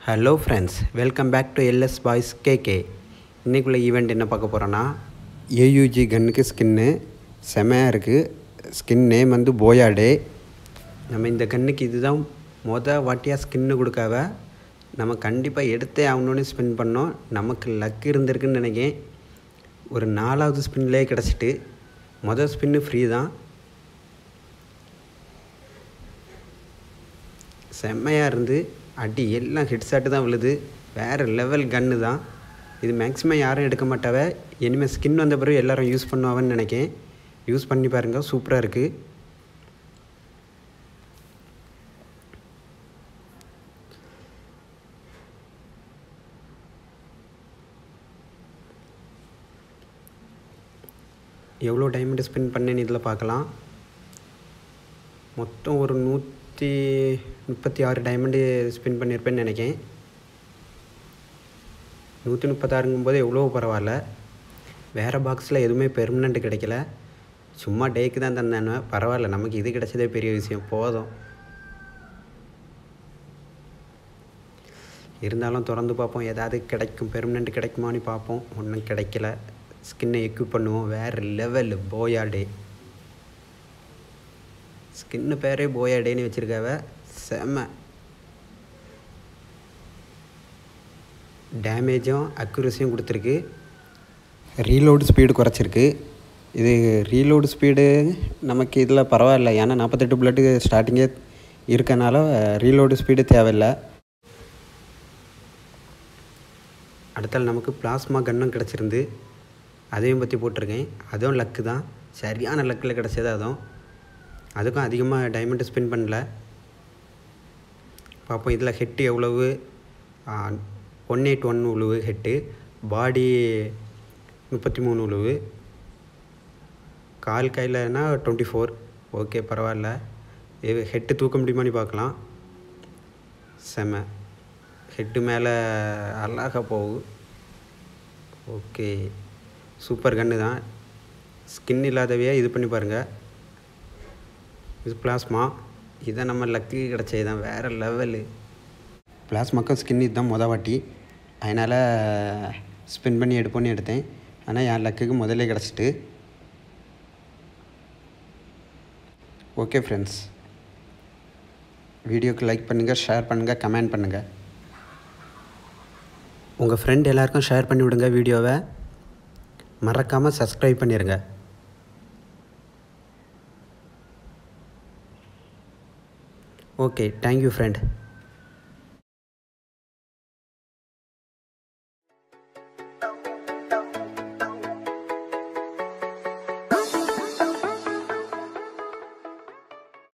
hello friends welcome back to LS boys KK இன்றைக்குள்ள event என்ன பார்க்க போகிறோன்னா ஏயூஜி கன்னுக்கு ஸ்கின்னு செமையாக இருக்குது ஸ்கின் நேம் வந்து போயாடே நம்ம இந்த கன்னுக்கு இதுதான் மொதல் வாட்டியாக ஸ்கின்னு கொடுக்காவ நம்ம கண்டிப்பாக எடுத்தே ஆகணும்னு ஸ்பின் பண்ணோம் நமக்கு லக் இருந்திருக்குன்னு நினைக்கிறேன் ஒரு நாலாவது ஸ்பின்லேயே கிடச்சிட்டு மொதல் ஸ்பின்னு ஃப்ரீ தான் செம்மையாக இருந்து அடி எல்லாம் ஹெட்ஷாட்டு தான் விழுது வேறு லெவல் கன்று தான் இது மேக்ஸிமம் யாரும் எடுக்க மாட்டாவ இனிமேல் ஸ்கின் வந்த பிறகு எல்லோரும் யூஸ் பண்ணுவாங்கன்னு நினைக்கேன் யூஸ் பண்ணி பாருங்கள் சூப்பராக இருக்குது எவ்வளோ டைமண்ட் ஸ்பெண்ட் பண்ணேன்னு இதில் பார்க்கலாம் மொத்தம் ஒரு நூற்றி முப்பத்தி ஆறு டைமண்டு ஸ்பெண்ட் பண்ணியிருப்பேன்னு நினைக்கிறேன் நூற்றி முப்பத்தாறுங்கும்போது எவ்வளோ பரவாயில்ல வேறு பாக்ஸில் எதுவுமே பெர்மனண்ட் கிடைக்கல சும்மா டேக்கு தான் தந்தானே பரவாயில்ல நமக்கு இது கிடைச்சதே பெரிய விஷயம் போதும் இருந்தாலும் திறந்து பார்ப்போம் ஏதாவது கிடைக்கும் பெர்மனண்ட் கிடைக்குமான்னு பார்ப்போம் ஒன்றும் கிடைக்கல ஸ்கின்னை எக்யூப் பண்ணுவோம் வேறு லெவல் போயாடே ஸ்கின்னு பேரே போயாடேன்னு வச்சுருக்காவ செம்ம டேமேஜும் அக்யூரஸியும் கொடுத்துருக்கு ரீலோடு ஸ்பீடு குறைச்சிருக்கு இது ரீலோடு ஸ்பீடு நமக்கு இதில் பரவாயில்ல ஏன்னா நாற்பத்தெட்டு புல்லட்டு ஸ்டார்டிங்கே இருக்கனால ரீலோடு ஸ்பீடு தேவையில்லை அடுத்தால் நமக்கு பிளாஸ்மா கன்னும் கிடச்சிருந்து அதையும் பற்றி போட்டிருக்கேன் அதுவும் லக்கு தான் சரியான லக்கில் கிடச்சது அதுவும் அதுக்கும் அதிகமாக டைமண்ட் ஸ்பெண்ட் பண்ணல பார்ப்போம் இதில் ஹெட்டு எவ்வளவு ஒன் எயிட் ஒன் உழுவு ஹெட்டு பாடி முப்பத்தி மூணு உழுவு கால் கையிலனா டுவெண்ட்டி ஃபோர் ஓகே பரவாயில்ல இது ஹெட்டு தூக்க முடியுமான்னு பார்க்கலாம் செம ஹெட்டு மேலே அழகாக போகுது ஓகே சூப்பர் கன்று தான் ஸ்கின் இல்லாதவையே இது பண்ணி பாருங்கள் இது பிளாஸ்மா இதை நம்ம லக்கு கிடச்சது தான் வேறு லெவலு பிளாஸ்மாக்கும் ஸ்கின் இதுதான் மொதல் வாட்டி அதனால் ஸ்பின் பண்ணி எடுப்போன்னு எடுத்தேன் ஆனால் என் லக்குக்கு முதல்ல கிடச்சிட்டு ஓகே ஃப்ரெண்ட்ஸ் வீடியோக்கு லைக் பண்ணுங்கள் ஷேர் பண்ணுங்கள் கமெண்ட் பண்ணுங்கள் உங்கள் ஃப்ரெண்ட் எல்லாருக்கும் ஷேர் பண்ணி விடுங்க வீடியோவை மறக்காமல் சப்ஸ்கிரைப் பண்ணிடுங்க ஓகே தேங்க்யூ ஃப்ரெண்ட்